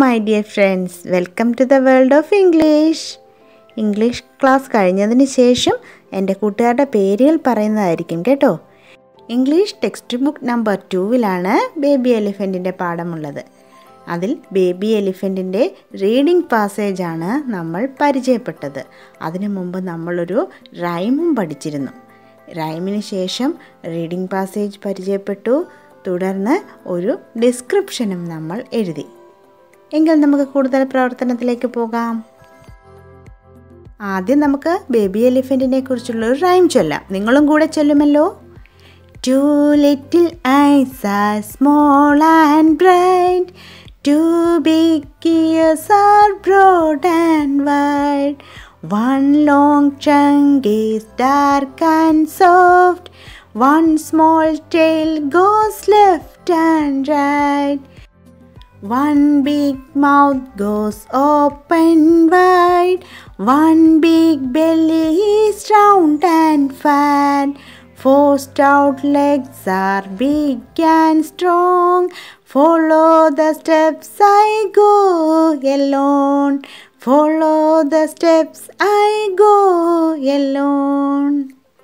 My dear friends welcome to the world of English English class കഴിഞ്ഞതിന് ശേഷം എൻ്റെ കൂട്ടുകാരുടെ പേരുകൾ പറയുന്നതായിരിക്കും കേട്ടോ ഇംഗ്ലീഷ് ടെക്സ്റ്റ് ബുക്ക് നമ്പർ ടൂവിലാണ് ബേബി എലിഫൻറ്റിൻ്റെ പാഠമുള്ളത് അതിൽ ബേബി എലിഫൻറ്റിൻ്റെ റീഡിംഗ് പാസേജാണ് നമ്മൾ പരിചയപ്പെട്ടത് അതിനു മുമ്പ് നമ്മളൊരു റൈമും പഠിച്ചിരുന്നു റൈമിന് ശേഷം റീഡിംഗ് പാസേജ് പരിചയപ്പെട്ടു തുടർന്ന് ഒരു ഡിസ്ക്രിപ്ഷനും നമ്മൾ എഴുതി എങ്കിൽ നമുക്ക് കൂടുതൽ പ്രവർത്തനത്തിലേക്ക് പോകാം ആദ്യം നമുക്ക് ബേബി എലിഫൻറ്റിനെ കുറിച്ചുള്ള ഒരു റൈം ചൊല്ലാം നിങ്ങളും കൂടെ ചൊല്ലുമല്ലോ two little eyes are small and bright two big ears are broad and wide one long trunk is dark and soft one small tail goes left and right one big mouth goes open wide. One big belly is round and fat. Four stout legs are big and strong. Follow the steps I go alone. Follow the steps I go alone.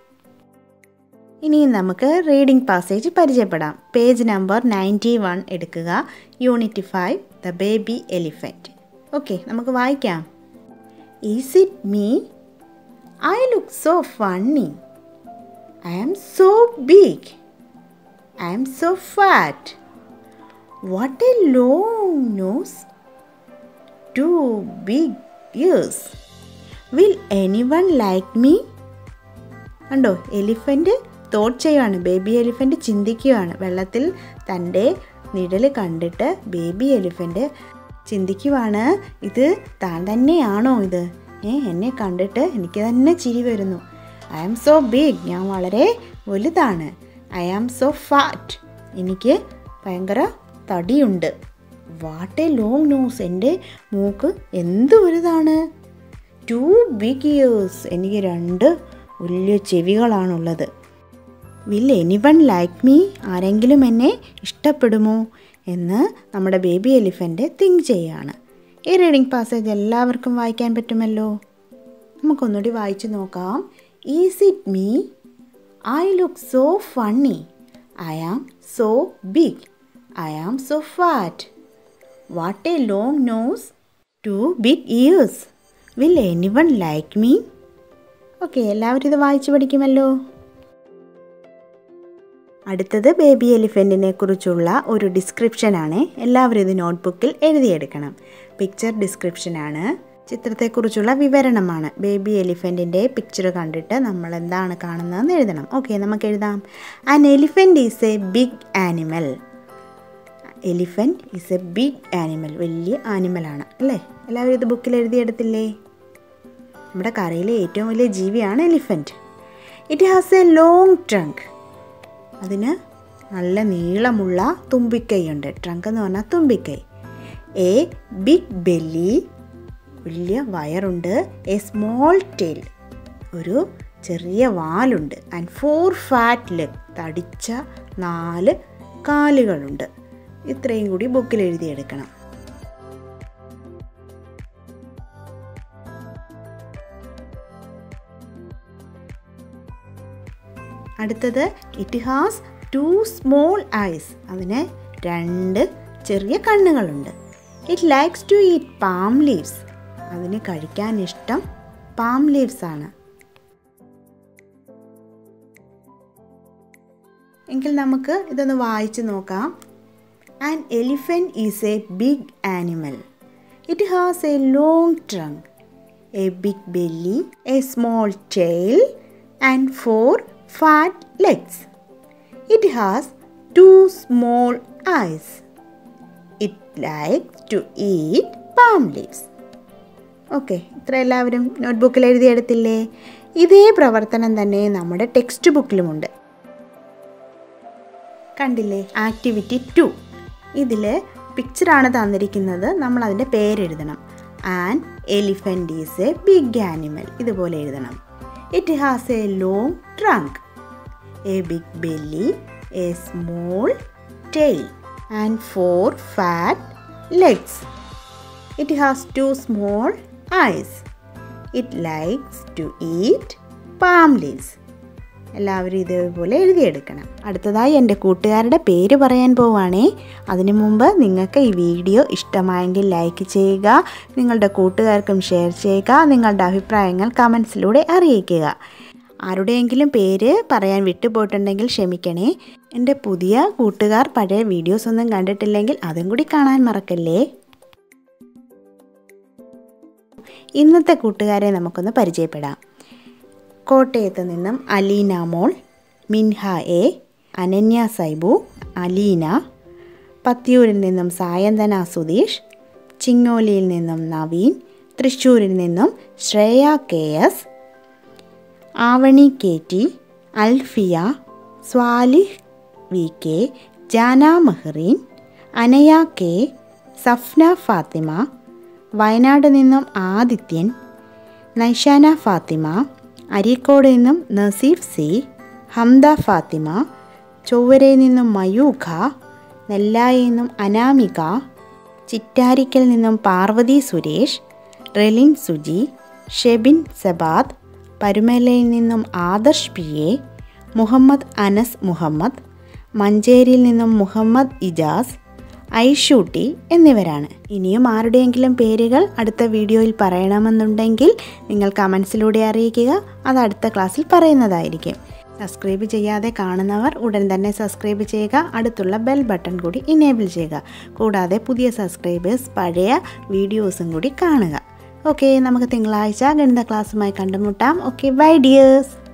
ഇനി നമുക്ക് reading passage പരിചയപ്പെടാം page number ninety one എടുക്കുക unit five the baby elephant okay നമുക്ക് വായിക്കാം is it me I look so funny I am so big I am so fat what a long nose two big ears will any one like me കണ്ടോ elephant thought ചെയ്യുവാണ് baby elephant ചിന്തിക്കുകയാണ് വെള്ളത്തിൽ തൻ്റെ നിഴൽ കണ്ടിട്ട് baby elephant ചിന്തിക്കുവാണ് ഇത് താൻ തന്നെയാണോ ഇത് ഏ എന്നെ കണ്ടിട്ട് എനിക്ക് തന്നെ ചിരി വരുന്നു ഐ ആം സോ ബിഗ് ഞാൻ വളരെ വലുതാണ് ഐ ആം സോ ഫാറ്റ് എനിക്ക് ഭയങ്കര തടിയുണ്ട് വാട്ട് എ ലോങ് നോസ് എൻ്റെ മൂക്ക് എന്ത് വലുതാണ് ടു ബിഗ് ഇയേഴ്സ് എനിക്ക് രണ്ട് വലിയ ചെവികളാണുള്ളത് will any one like me ആരെങ്കിലും എന്നെ ഇഷ്ടപ്പെടുമോ എന്ന് നമ്മുടെ ബേബി എലിഫൻ്റ് തിങ്ക് ചെയ്യുകയാണ് ഈ റീഡിംഗ് പാസേജ് എല്ലാവർക്കും വായിക്കാൻ പറ്റുമല്ലോ നമുക്കൊന്നുകൂടി വായിച്ചു നോക്കാം is it me I look so funny I am so big I am so fat what a long nose two big ears will any one like me okay എല്ലാവരും ഇത് വായിച്ചു പഠിക്കുമല്ലോ അടുത്തത് ബേബി എലിഫൻറ്റിനെ കുറിച്ചുള്ള ഒരു ഡിസ്ക്രിപ്ഷനാണ് എല്ലാവരും ഇത് നോട്ട്ബുക്കിൽ എഴുതിയെടുക്കണം പിക്ചർ ഡിസ്ക്രിപ്ഷനാണ് ചിത്രത്തെക്കുറിച്ചുള്ള വിവരണമാണ് ബേബി എലിഫൻറ്റിൻ്റെ പിക്ചർ കണ്ടിട്ട് നമ്മൾ എന്താണ് കാണുന്നതെന്ന് എഴുതണം ഓക്കെ നമുക്ക് എഴുതാം an elephant is a big animal elephant is a big animal വലിയ ആനിമലാണ് അല്ലേ എല്ലാവരും ഇത് ബുക്കിൽ എഴുതിയെടുത്തില്ലേ നമ്മുടെ കരയിലെ ഏറ്റവും വലിയ ജീവിയാണ് elephant it has a long trunk അതിന് നല്ല നീളമുള്ള തുമ്പിക്കൈയുണ്ട് ട്രങ്ക് എന്ന് പറഞ്ഞാൽ തുമ്പിക്കൈ എ ബിഗ് ബെല്ലി വലിയ വയറുണ്ട് എ സ്മോൾ ടെയിൽ ഒരു ചെറിയ വാലുണ്ട് ആൻഡ് ഫോർ ഫാറ്റ് ലെഗ് തടിച്ച നാല് കാലുകളുണ്ട് ഇത്രയും കൂടി ബുക്കിൽ എഴുതിയെടുക്കണം അടുത്തത് it has two small eyes അതിന് രണ്ട് ചെറിയ കണ്ണുകളുണ്ട് it likes to eat palm leaves അതിന് കഴിക്കാൻ ഇഷ്ടം പാം ലീവ്സ് ആണ് എങ്കിൽ നമുക്ക് ഇതൊന്ന് വായിച്ചു നോക്കാം an elephant is a big animal it has a long trunk a big belly a small tail and four fat legs. It has two small eyes. It likes to eat palm leaves. Okay ഇത്ര എല്ലാവരും നോട്ട്ബുക്കിൽ എഴുതിയെടുത്തില്ലേ ഇതേ പ്രവർത്തനം തന്നെ നമ്മുടെ text ബുക്കിലുമുണ്ട് കണ്ടില്ലേ activity two ഇതിൽ പിക്ചറാണ് തന്നിരിക്കുന്നത് നമ്മൾ അതിൻ്റെ പേരെഴുതണം an elephant is a big animal ഇതുപോലെ എഴുതണം It has a long trunk, a big belly, a small tail, and four fat legs. It has two small eyes it likes to eat palm leaves എല്ലാവരും ഇതേപോലെ എഴുതിയെടുക്കണം അടുത്തതായി എൻ്റെ കൂട്ടുകാരുടെ പേര് പറയാൻ പോവുകയാണേ അതിനു മുമ്പ് നിങ്ങൾക്ക് ഈ വീഡിയോ ഇഷ്ടമായെങ്കിൽ ലൈക്ക് ചെയ്യുക നിങ്ങളുടെ കൂട്ടുകാർക്കും ഷെയർ ചെയ്യുക നിങ്ങളുടെ അഭിപ്രായങ്ങൾ കമൻസിലൂടെ അറിയിക്കുക ആരുടെയെങ്കിലും പേര് പറയാൻ വിട്ടുപോയിട്ടുണ്ടെങ്കിൽ ക്ഷമിക്കണേ എൻ്റെ പുതിയ കൂട്ടുകാർ പഴയ വീഡിയോസ് ഒന്നും കണ്ടിട്ടില്ലെങ്കിൽ അതും കൂടി കാണാൻ മറക്കല്ലേ ഇന്നത്തെ കൂട്ടുകാരെ നമുക്കൊന്ന് പരിചയപ്പെടാം കോട്ടയത്ത് നിന്നും അലീന മോൾ മിൻഹ എ അനന്യ സൈബു അലീന പത്തിയൂരിൽ നിന്നും സായന്തന സുധീഷ് ചിങ്ങോലിയിൽ നിന്നും നവീൻ തൃശ്ശൂരിൽ നിന്നും Shreya K S Avani K T Alfiya Swalih V K Jana Mehreen Anaya K Safna Fathima Wayanad നിന്നും ആദിത്യൻ നൈഷാന ഫാത്തിമ അരീക്കോട് നിന്നും നസീഫ് സി ഹംദ ഫാത്തിമ ചൊവ്വരയിൽ നിന്നും മയൂഖ നെല്ലായിൽ നിന്നും അനാമിക ചിറ്റാരിക്കൽ നിന്നും പാർവതി സുരേഷ് റെലിൻ സുജി ഷെബിൻ സബാദ് പരുമലയിൽ നിന്നും ആദർശ് പി എ മുഹമ്മദ് അനസ് മുഹമ്മദ് മഞ്ചേരിയിൽ നിന്നും മുഹമ്മദ് ഇജാസ് ഐഷൂട്ടി എന്നിവരാണ് ഇനിയും ആരുടെയെങ്കിലും പേരുകൾ അടുത്ത വീഡിയോയിൽ പറയണമെന്നുണ്ടെങ്കിൽ നിങ്ങൾ കമൻസിലൂടെ അറിയിക്കുക അത് അടുത്ത ക്ലാസ്സിൽ പറയുന്നതായിരിക്കും സബ്സ്ക്രൈബ് ചെയ്യാതെ കാണുന്നവർ ഉടൻ തന്നെ സബ്സ്ക്രൈബ് ചെയ്യുക അടുത്തുള്ള ബെൽ ബട്ടൺ കൂടി ഇനേബിൾ ചെയ്യുക കൂടാതെ പുതിയ സബ്സ്ക്രൈബേഴ്സ് പഴയ വീഡിയോസും കൂടി കാണുക ഓക്കെ നമുക്ക് തിങ്കളാഴ്ച ഗണിത ക്ലാസ്സുമായി കണ്ടുമുട്ടാം ഓക്കെ ബൈ ഡിയേഴ്സ്